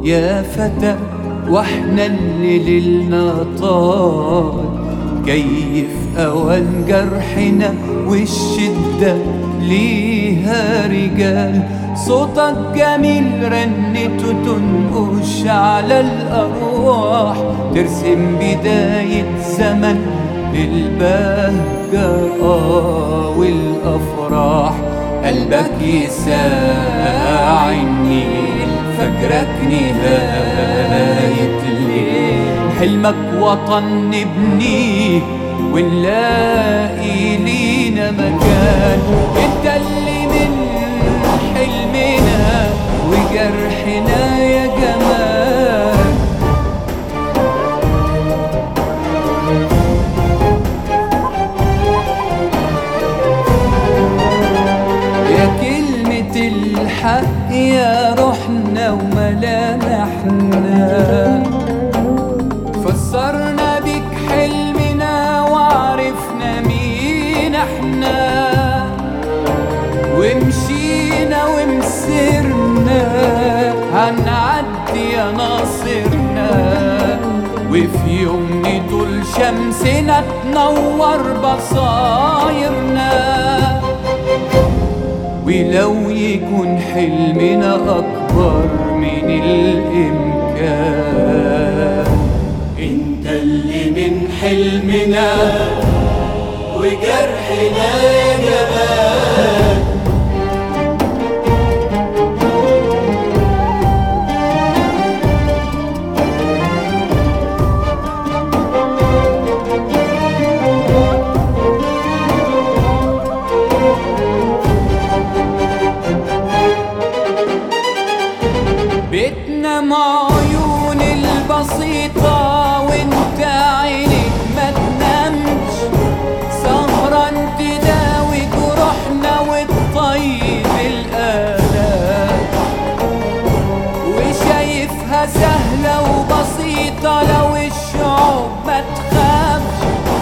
يا فتى واحنا اللي ليلنا طال كيف أوان جرحنا والشدة ليها رجال صوتك جميل رنته تنقش على الأرواح ترسم بداية زمن للبهجة آه والأفراح قلبك يساع النيل فجرك نهاية الليل حلمك وطن نبنيه ونلاقي لينا مكان انت اللي من حلمنا وجرحنا يا جمال يا كلمة الحق يا روحنا وملامحنا فسرنا بيك حلمنا وعرفنا مين احنا ومشينا ومسرنا هنعدي يا ناصرنا وفي يوم نطول شمسنا تنور بصايرنا ولو يكون حلمنا أكبر من الإمكان انت اللي من حلمنا وجرحنا يا جمال بيتنا مع عيون البسيطة وانت عينك ما تنامش سهران تداوي جروحنا وتطيب الآلام وشايفها سهلة وبسيطة لو الشعوب ما تخافش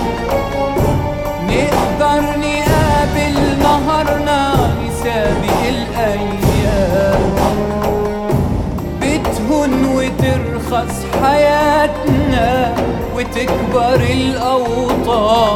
نقدر نقابل نهارنا نسابق الأيام بتهون وترخص حياتنا وتكبر الأوطان